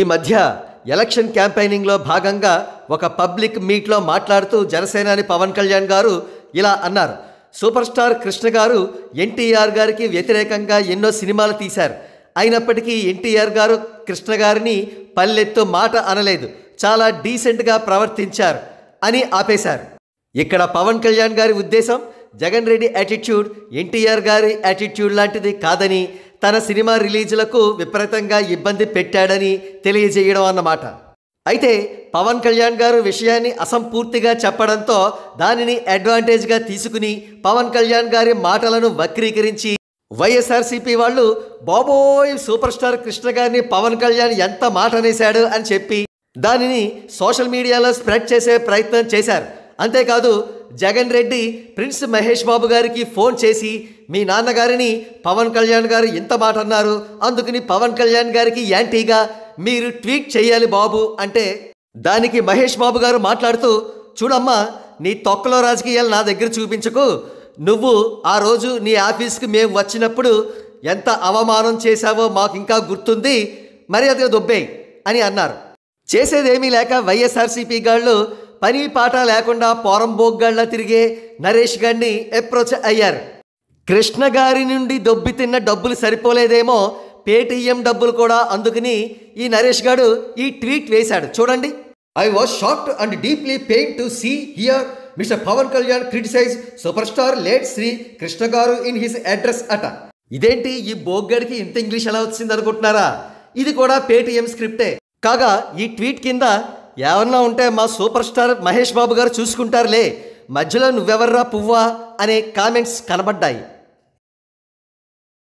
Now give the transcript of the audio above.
ఈ మధ్య ఎలక్షన్ క్యాంపెయినింగ్లో భాగంగా ఒక పబ్లిక్ మీట్లో మాట్లాడుతూ జనసేనాని పవన్ కళ్యాణ్ గారు ఇలా అన్నారు సూపర్ స్టార్ కృష్ణ గారు ఎన్టీఆర్ గారికి వ్యతిరేకంగా ఎన్నో సినిమాలు తీశారు అయినప్పటికీ ఎన్టీఆర్ గారు కృష్ణ గారిని పల్లెత్తు మాట అనలేదు చాలా డీసెంట్గా ప్రవర్తించారు అని ఆపేశారు ఇక్కడ పవన్ కళ్యాణ్ గారి ఉద్దేశం జగన్ రెడ్డి యాటిట్యూడ్ ఎన్టీఆర్ గారి యాటిట్యూడ్ లాంటిది కాదని తన సినిమా రిలీజులకు విపరీతంగా ఇబ్బంది పెట్టాడని తెలియజేయడం అన్నమాట అయితే పవన్ కళ్యాణ్ గారు విషయాన్ని అసంపూర్తిగా చెప్పడంతో దానిని అడ్వాంటేజ్గా తీసుకుని పవన్ కళ్యాణ్ గారి మాటలను వక్రీకరించి వైఎస్ఆర్సీపీ వాళ్ళు బాబోయ్ సూపర్ స్టార్ కృష్ణ గారిని పవన్ కళ్యాణ్ ఎంత మాట అనేశాడు అని చెప్పి దానిని సోషల్ మీడియాలో స్ప్రెడ్ చేసే ప్రయత్నం చేశారు అంతేకాదు జగన్ రెడ్డి ప్రిన్స్ మహేష్ బాబు గారికి ఫోన్ చేసి మీ నాన్నగారిని పవన్ కళ్యాణ్ గారు ఇంత మాట అన్నారు అందుకని పవన్ కళ్యాణ్ గారికి యాంటీగా మీరు ట్వీట్ చేయాలి బాబు అంటే దానికి మహేష్ బాబు గారు మాట్లాడుతూ చూడమ్మా నీ తొక్కలో రాజకీయాలు నా దగ్గర చూపించకు నువ్వు ఆ రోజు నీ ఆఫీస్కి మేము వచ్చినప్పుడు ఎంత అవమానం చేశావో మాకు ఇంకా గుర్తుంది మరి అది దొబ్బేయ్ అని అన్నారు చేసేదేమీ లేక వైఎస్ఆర్సీపీ గాళ్ళు పని పాట లేకుండా పోరంబోగ్గాళ్ళ తిరిగే నరేష్ గారిని అప్రోచ్ అయ్యారు కృష్ణ గారి నుండి దొబ్బి తిన్న డబ్బులు సరిపోలేదేమో పేటీఎం డబ్బులు కూడా అందుకుని ఈ నరేష్ గారు ఈ ట్వీట్ వేశాడు చూడండి I was shocked and deeply pain to see hear mister Pawan Kalyan criticise super star late Shri Krishna గారు ఇన్ హిస్ అడ్రస్ అట ఇదేంటి ఈ బోగ్గడికి ఇంత ఇంగ్లీష్ ఎలా వచ్చింది అనుకుంటున్నారా ఇది కూడా పేటీఎం స్క్రిప్టే కాగా ఈ ట్వీట్ కింద ఏమన్నా ఉంటే మా సూపర్ స్టార్ మహేష్ బాబు గారు చూసుకుంటారులే మధ్యలో నువ్వెవర్రా పువ్వా అనే కామెంట్స్ కనబడ్డాయి